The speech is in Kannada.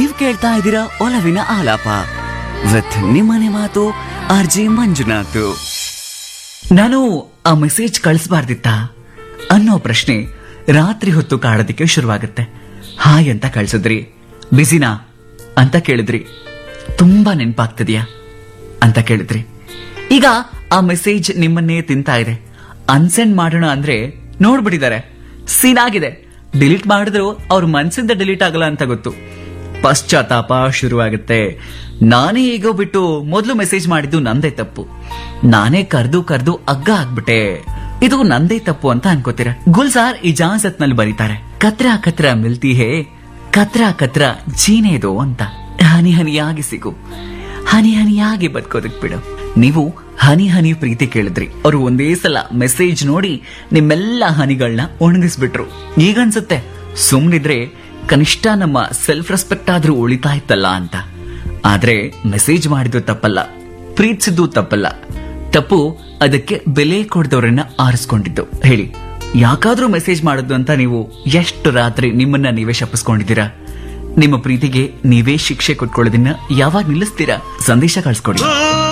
ನೀವ್ ಕೇಳ್ತಾ ಇದ್ದೀರಾ ಒಲವಿನ ಆಲಾಪ ವಿತ್ ನಿಮ್ಮನೆ ಮಾತು ಆರ್ ಜೆ ಮಂಜುನಾಥ್ ನಾನು ಆ ಮೆಸೇಜ್ ಕಳಿಸಬಾರ್ದಿತ್ತ ಅನ್ನೋ ಪ್ರಶ್ನೆ ರಾತ್ರಿ ಹೊತ್ತು ಕಾಡೋದಕ್ಕೆ ಶುರುವಾಗುತ್ತೆ ಹಾಯ್ ಅಂತ ಕಳ್ಸಿದ್ರಿ ಬಿಸಿನಾ ಅಂತ ಕೇಳಿದ್ರಿ ತುಂಬಾ ನೆನ್ಪಾಗ್ತದ್ಯಾ ಅಂತ ಕೇಳಿದ್ರಿ ಈಗ ಆ ಮೆಸೇಜ್ ನಿಮ್ಮನ್ನೇ ತಿಂತಾ ಇದೆ ಅನ್ಸೆಂಡ್ ಮಾಡೋಣ ಅಂದ್ರೆ ನೋಡ್ಬಿಟ್ಟಿದ್ದಾರೆ ಸೀನ್ ಆಗಿದೆ ಡಿಲೀಟ್ ಮಾಡಿದ್ರು ಅವ್ರ ಮನ್ಸಿಂದ ಡಿಲೀಟ್ ಆಗಲ್ಲ ಅಂತ ಗೊತ್ತು ಪಶ್ಚಾತ್ತಾಪ ಶುರುವಾಗುತ್ತೆ ನಾನೇ ಈಗ ಬಿಟ್ಟು ಮೊದಲು ಮೆಸೇಜ್ ಮಾಡಿದ್ದು ನಂದೇ ತಪ್ಪು ನಾನೇ ಕರ್ದು ಕರ್ದು ಅಗ್ಗ ಆಗ್ಬಿಟ್ಟೆ ಇದು ನಂದೇ ತಪ್ಪು ಅಂತ ಅನ್ಕೋತೀರ ಗುಲ್ಸಾರ್ ಇಜಾಜತ್ ನಲ್ಲಿ ಬರೀತಾರೆ ಕತ್ರ ಕತ್ರ ಮಿಲ್ತಿ ಹೇ ಕತ್ರ ಕತ್ರ ಜೀನೇದು ಅಂತ ಹನಿ ಹನಿಯಾಗಿ ಸಿಗು ಹನಿ ಹನಿಯಾಗಿ ಬದುಕೋದಕ್ ಬಿಡು ನೀವು ಹನಿ ಹನಿ ಪ್ರೀತಿ ಕೇಳಿದ್ರಿ ಅವರು ಒಂದೇ ಸಲ ಮೆಸೇಜ್ ನೋಡಿ ನಿಮ್ಮೆಲ್ಲ ಹನಿಗಳನ್ನ ಒಣಗಿಸ್ಬಿಟ್ರು ಈಗನ್ಸುತ್ತೆ ಸುಮ್ನಿದ್ರೆ ಕನಿಷ್ಠ ನಮ್ಮ ಸೆಲ್ಫ್ ರೆಸ್ಪೆಕ್ಟ್ ಆದ್ರೂ ಉಳಿತಾ ಇತ್ತಲ್ಲ ಅಂತ ಆದ್ರೆ ಮೆಸೇಜ್ ಮಾಡಿದ್ದು ತಪ್ಪಲ್ಲ ಪ್ರೀತಿಸಿದ್ದು ತಪ್ಪಲ್ಲ ತಪ್ಪು ಅದಕ್ಕೆ ಬೆಲೆ ಕೊಡದವರನ್ನ ಆರಿಸ್ಕೊಂಡಿದ್ದು ಹೇಳಿ ಯಾಕಾದ್ರೂ ಮೆಸೇಜ್ ಮಾಡೋದು ಅಂತ ನೀವು ಎಷ್ಟು ರಾತ್ರಿ ನಿಮ್ಮನ್ನ ನೀವೇ ಶಪಿಸ್ಕೊಂಡಿದ್ದೀರಾ ನಿಮ್ಮ ಪ್ರೀತಿಗೆ ನೀವೇ ಶಿಕ್ಷೆ ಕೊಟ್ಕೊಳ್ಳೋದನ್ನ ಯಾವಾಗ ನಿಲ್ಲಿಸ್ತೀರಾ ಸಂದೇಶ ಕಳ್ಸ್ಕೊಡಿ